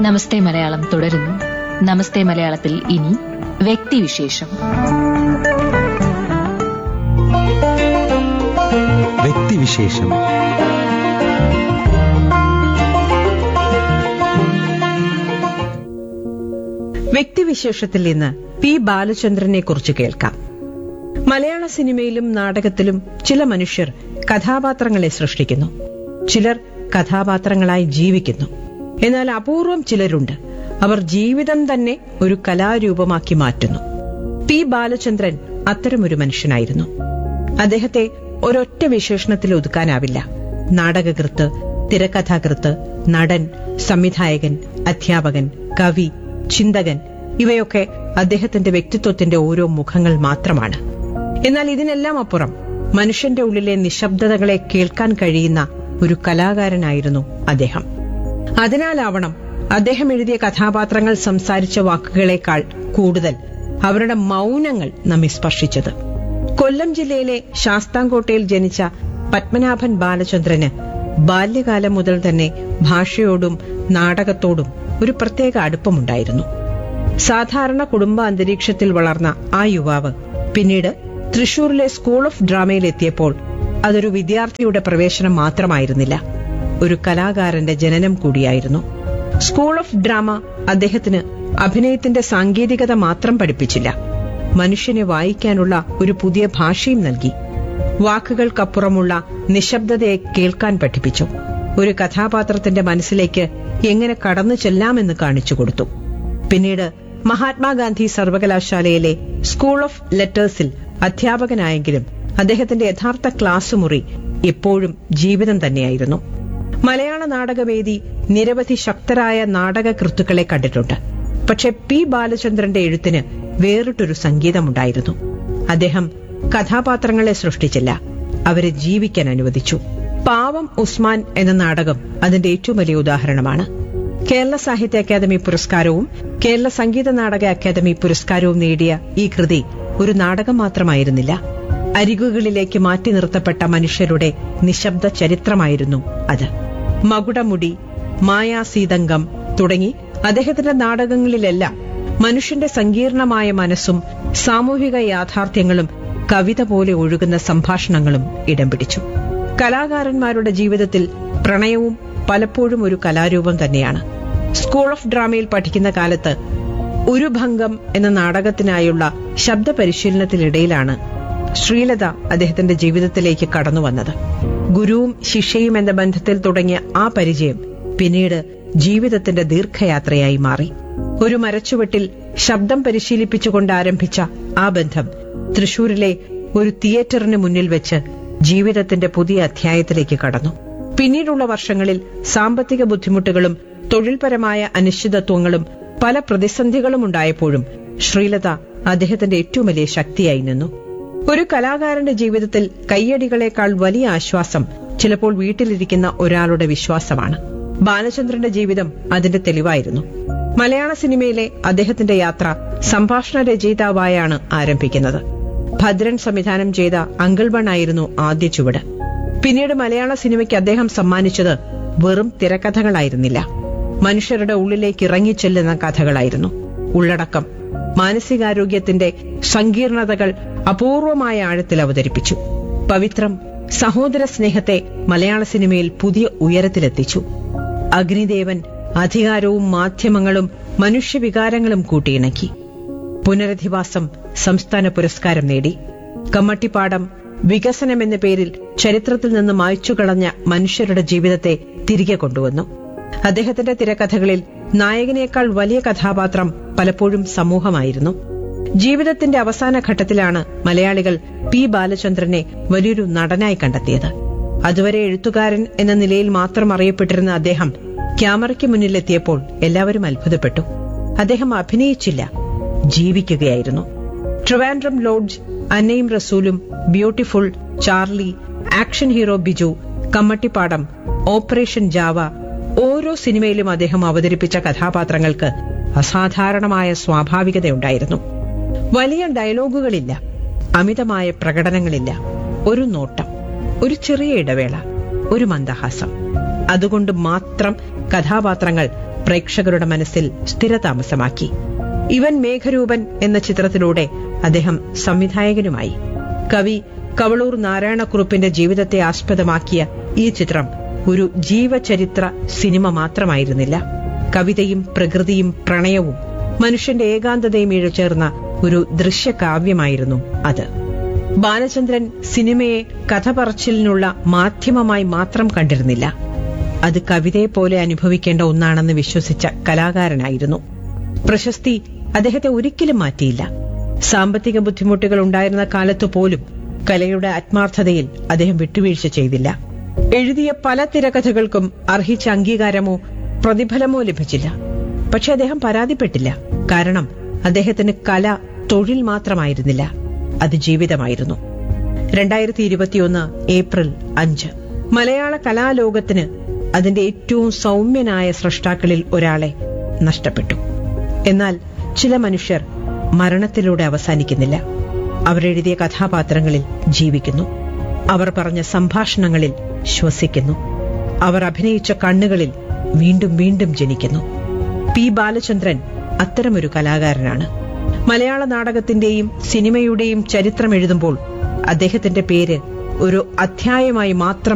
നമസ്തേ മലയാളം തുടരുന്നു നമസ്തേ മലയാളത്തിൽ ഇനി വ്യക്തിവിശേഷം വ്യക്തിവിശേഷം വ്യക്തിവിശേഷത്തിൽ ഇന്ന് പി ബാലചന്ദ്രനെ കുറിച്ച് കേൾക്കാം മലയാള സിനിമയിലും നാടകത്തിലും ചില മനുഷ്യർ കഥാപാത്രങ്ങളെ സൃഷ്ടിക്കുന്നു ചിലർ കഥാപാത്രങ്ങളായി ജീവിക്കുന്നു എന്നാൽ അപൂർവം ചിലരുണ്ട് അവർ ജീവിതം തന്നെ ഒരു കലാരൂപമാക്കി മാറ്റുന്നു പി ബാലചന്ദ്രൻ അത്തരമൊരു മനുഷ്യനായിരുന്നു അദ്ദേഹത്തെ ഒരൊറ്റ വിശേഷണത്തിൽ ഒതുക്കാനാവില്ല നാടകകൃത്ത് തിരക്കഥാകൃത്ത് നടൻ സംവിധായകൻ അധ്യാപകൻ കവി ചിന്തകൻ ഇവയൊക്കെ അദ്ദേഹത്തിന്റെ വ്യക്തിത്വത്തിന്റെ ഓരോ മുഖങ്ങൾ മാത്രമാണ് എന്നാൽ ഇതിനെല്ലാം അപ്പുറം മനുഷ്യന്റെ ഉള്ളിലെ നിശബ്ദതകളെ കേൾക്കാൻ കഴിയുന്ന ഒരു കലാകാരനായിരുന്നു അദ്ദേഹം അതിനാലാവണം അദ്ദേഹം എഴുതിയ കഥാപാത്രങ്ങൾ സംസാരിച്ച വാക്കുകളേക്കാൾ കൂടുതൽ അവരുടെ മൗനങ്ങൾ നമ്മെ സ്പർശിച്ചത് കൊല്ലം ജില്ലയിലെ ശാസ്താംകോട്ടയിൽ ജനിച്ച പത്മനാഭൻ ബാലചന്ദ്രന് ബാല്യകാലം മുതൽ തന്നെ ഭാഷയോടും നാടകത്തോടും ഒരു പ്രത്യേക അടുപ്പമുണ്ടായിരുന്നു സാധാരണ കുടുംബ അന്തരീക്ഷത്തിൽ വളർന്ന ആ യുവാവ് പിന്നീട് തൃശൂരിലെ സ്കൂൾ ഓഫ് ഡ്രാമയിൽ എത്തിയപ്പോൾ അതൊരു വിദ്യാർത്ഥിയുടെ പ്രവേശനം മാത്രമായിരുന്നില്ല ഒരു കലാകാരന്റെ ജനനം കൂടിയായിരുന്നു സ്കൂൾ ഓഫ് ഡ്രാമ അദ്ദേഹത്തിന് അഭിനയത്തിന്റെ സാങ്കേതികത മാത്രം പഠിപ്പിച്ചില്ല മനുഷ്യനെ വായിക്കാനുള്ള ഒരു പുതിയ ഭാഷയും നൽകി വാക്കുകൾക്കപ്പുറമുള്ള നിശബ്ദതയെ കേൾക്കാൻ പഠിപ്പിച്ചു ഒരു കഥാപാത്രത്തിന്റെ മനസ്സിലേക്ക് എങ്ങനെ കടന്നു ചെല്ലാമെന്ന് കാണിച്ചു കൊടുത്തു പിന്നീട് മഹാത്മാഗാന്ധി സർവകലാശാലയിലെ സ്കൂൾ ഓഫ് ലെറ്റേഴ്സിൽ അധ്യാപകനായെങ്കിലും അദ്ദേഹത്തിന്റെ യഥാർത്ഥ ക്ലാസ് മുറി എപ്പോഴും ജീവിതം തന്നെയായിരുന്നു മലയാള നാടകവേദി നിരവധി ശക്തരായ നാടകകൃത്തുക്കളെ കണ്ടിട്ടുണ്ട് പക്ഷെ പി ബാലചന്ദ്രന്റെ എഴുത്തിന് വേറിട്ടൊരു സംഗീതമുണ്ടായിരുന്നു അദ്ദേഹം കഥാപാത്രങ്ങളെ സൃഷ്ടിച്ചില്ല അവരെ ജീവിക്കാൻ അനുവദിച്ചു പാവം ഉസ്മാൻ എന്ന നാടകം അതിന്റെ ഏറ്റവും വലിയ ഉദാഹരണമാണ് കേരള സാഹിത്യ അക്കാദമി പുരസ്കാരവും കേരള സംഗീത നാടക അക്കാദമി പുരസ്കാരവും നേടിയ ഈ കൃതി ഒരു നാടകം മാത്രമായിരുന്നില്ല അരികുകളിലേക്ക് മാറ്റി നിർത്തപ്പെട്ട മനുഷ്യരുടെ നിശബ്ദ ചരിത്രമായിരുന്നു അത് മകുടമുടി മായാസീതങ്കം തുടങ്ങി അദ്ദേഹത്തിന്റെ നാടകങ്ങളിലെല്ലാം മനുഷ്യന്റെ സങ്കീർണമായ മനസ്സും സാമൂഹിക യാഥാർത്ഥ്യങ്ങളും കവിത പോലെ ഒഴുകുന്ന സംഭാഷണങ്ങളും ഇടം പിടിച്ചു കലാകാരന്മാരുടെ ജീവിതത്തിൽ പ്രണയവും പലപ്പോഴും ഒരു കലാരൂപം തന്നെയാണ് സ്കൂൾ ഓഫ് ഡ്രാമയിൽ പഠിക്കുന്ന കാലത്ത് ഒരു ഭംഗം എന്ന നാടകത്തിനായുള്ള ശബ്ദ പരിശീലനത്തിനിടയിലാണ് ശ്രീലത അദ്ദേഹത്തിന്റെ ജീവിതത്തിലേക്ക് കടന്നു വന്നത് ഗുരുവും ശിഷ്യയും എന്ന ബന്ധത്തിൽ തുടങ്ങിയ ആ പരിചയം പിന്നീട് ജീവിതത്തിന്റെ ദീർഘയാത്രയായി മാറി ഒരു മരച്ചുവട്ടിൽ ശബ്ദം പരിശീലിപ്പിച്ചുകൊണ്ട് ആരംഭിച്ച ആ ബന്ധം തൃശൂരിലെ ഒരു തിയേറ്ററിന് മുന്നിൽ വെച്ച് ജീവിതത്തിന്റെ പുതിയ അധ്യായത്തിലേക്ക് കടന്നു പിന്നീടുള്ള വർഷങ്ങളിൽ സാമ്പത്തിക ബുദ്ധിമുട്ടുകളും തൊഴിൽപരമായ അനിശ്ചിതത്വങ്ങളും പല പ്രതിസന്ധികളും ഉണ്ടായപ്പോഴും ശ്രീലത അദ്ദേഹത്തിന്റെ ഏറ്റവും വലിയ ശക്തിയായി നിന്നു ഒരു കലാകാരന്റെ ജീവിതത്തിൽ കയ്യടികളേക്കാൾ വലിയ ആശ്വാസം ചിലപ്പോൾ വീട്ടിലിരിക്കുന്ന ഒരാളുടെ വിശ്വാസമാണ് ബാലചന്ദ്രന്റെ ജീവിതം അതിന്റെ തെളിവായിരുന്നു മലയാള സിനിമയിലെ അദ്ദേഹത്തിന്റെ യാത്ര സംഭാഷണ രചയിതാവായാണ് ആരംഭിക്കുന്നത് ഭദ്രൻ സംവിധാനം ചെയ്ത അങ്കിൾബൺ ആയിരുന്നു ആദ്യ ചുവട് പിന്നീട് മലയാള സിനിമയ്ക്ക് അദ്ദേഹം സമ്മാനിച്ചത് വെറും തിരക്കഥകളായിരുന്നില്ല മനുഷ്യരുടെ ഉള്ളിലേക്ക് ഇറങ്ങിച്ചെല്ലുന്ന കഥകളായിരുന്നു ഉള്ളടക്കം മാനസികാരോഗ്യത്തിന്റെ സങ്കീർണതകൾ അപൂർവമായ ആഴത്തിൽ അവതരിപ്പിച്ചു പവിത്രം സഹോദര സ്നേഹത്തെ മലയാള സിനിമയിൽ പുതിയ ഉയരത്തിലെത്തിച്ചു അഗ്നിദേവൻ അധികാരവും മാധ്യമങ്ങളും മനുഷ്യവികാരങ്ങളും കൂട്ടിയിണക്കി പുനരധിവാസം സംസ്ഥാന പുരസ്കാരം നേടി കമ്മട്ടിപ്പാടം വികസനം എന്ന പേരിൽ ചരിത്രത്തിൽ നിന്ന് മായ്ച്ചുകളഞ്ഞ മനുഷ്യരുടെ ജീവിതത്തെ തിരികെ കൊണ്ടുവന്നു അദ്ദേഹത്തിന്റെ തിരക്കഥകളിൽ നായകനേക്കാൾ വലിയ കഥാപാത്രം പലപ്പോഴും സമൂഹമായിരുന്നു ജീവിതത്തിന്റെ അവസാന ഘട്ടത്തിലാണ് മലയാളികൾ പി ബാലചന്ദ്രനെ വലിയൊരു നടനായി കണ്ടെത്തിയത് അതുവരെ എഴുത്തുകാരൻ എന്ന നിലയിൽ മാത്രം അറിയപ്പെട്ടിരുന്ന അദ്ദേഹം ക്യാമറയ്ക്ക് മുന്നിലെത്തിയപ്പോൾ എല്ലാവരും അത്ഭുതപ്പെട്ടു അദ്ദേഹം അഭിനയിച്ചില്ല ജീവിക്കുകയായിരുന്നു ട്രിവാൻഡ്രം ലോഡ്ജ് അന്നയും റസൂലും beautiful Charlie action hero Biju Kammattipaadam operation Java ഓരോ സിനിമയിലും അദ്ദേഹം അവതരിപ്പിച്ച കഥാപാത്രങ്ങൾക്ക് അസാധാരണമായ സ്വാഭാവികതയുണ്ടായിരുന്നു വലിയ ഡയലോഗുകളില്ല അമിതമായ പ്രകടനങ്ങളില്ല ഒരു നോട്ടം ഒരു ചെറിയ ഇടവേള ഒരു മന്ദഹാസം അതുകൊണ്ട് മാത്രം കഥാപാത്രങ്ങൾ പ്രേക്ഷകരുടെ മനസ്സിൽ സ്ഥിരതാമസമാക്കി ഇവൻ മേഘരൂപൻ എന്ന ചിത്രത്തിലൂടെ അദ്ദേഹം സംവിധായകനുമായി കവി കവളൂർ നാരായണക്കുറുപ്പിന്റെ ജീവിതത്തെ ആസ്പദമാക്കിയ ഈ ചിത്രം ഒരു ജീവചരിത്ര സിനിമ മാത്രമായിരുന്നില്ല കവിതയും പ്രകൃതിയും പ്രണയവും മനുഷ്യന്റെ ഏകാന്തതയും ഇഴചേർന്ന ഒരു ദൃശ്യകാവ്യമായിരുന്നു അത് ബാലചന്ദ്രൻ സിനിമയെ കഥ പറച്ചിലിനുള്ള മാധ്യമമായി മാത്രം കണ്ടിരുന്നില്ല അത് കവിതയെപ്പോലെ അനുഭവിക്കേണ്ട ഒന്നാണെന്ന് വിശ്വസിച്ച കലാകാരനായിരുന്നു പ്രശസ്തി അദ്ദേഹത്തെ ഒരിക്കലും മാറ്റിയില്ല സാമ്പത്തിക ബുദ്ധിമുട്ടുകൾ ഉണ്ടായിരുന്ന കാലത്തു പോലും കലയുടെ ആത്മാർത്ഥതയിൽ അദ്ദേഹം വിട്ടുവീഴ്ച ചെയ്തില്ല എഴുതിയ പല തിരക്കഥകൾക്കും അർഹിച്ച അംഗീകാരമോ പ്രതിഫലമോ ലഭിച്ചില്ല പക്ഷെ അദ്ദേഹം പരാതിപ്പെട്ടില്ല കാരണം അദ്ദേഹത്തിന് കല തൊഴിൽ മാത്രമായിരുന്നില്ല അത് ജീവിതമായിരുന്നു രണ്ടായിരത്തി ഇരുപത്തിയൊന്ന് ഏപ്രിൽ അഞ്ച് മലയാള കലാലോകത്തിന് അതിന്റെ ഏറ്റവും സൗമ്യനായ സൃഷ്ടാക്കളിൽ ഒരാളെ നഷ്ടപ്പെട്ടു എന്നാൽ ചില മനുഷ്യർ മരണത്തിലൂടെ അവസാനിക്കുന്നില്ല അവരെഴുതിയ കഥാപാത്രങ്ങളിൽ ജീവിക്കുന്നു അവർ പറഞ്ഞ സംഭാഷണങ്ങളിൽ ശ്വസിക്കുന്നു അവർ അഭിനയിച്ച കണ്ണുകളിൽ വീണ്ടും വീണ്ടും ജനിക്കുന്നു പി ബാലചന്ദ്രൻ അത്തരമൊരു കലാകാരനാണ് മലയാള നാടകത്തിന്റെയും സിനിമയുടെയും ചരിത്രം എഴുതുമ്പോൾ അദ്ദേഹത്തിന്റെ പേര് ഒരു അധ്യായമായി മാത്രം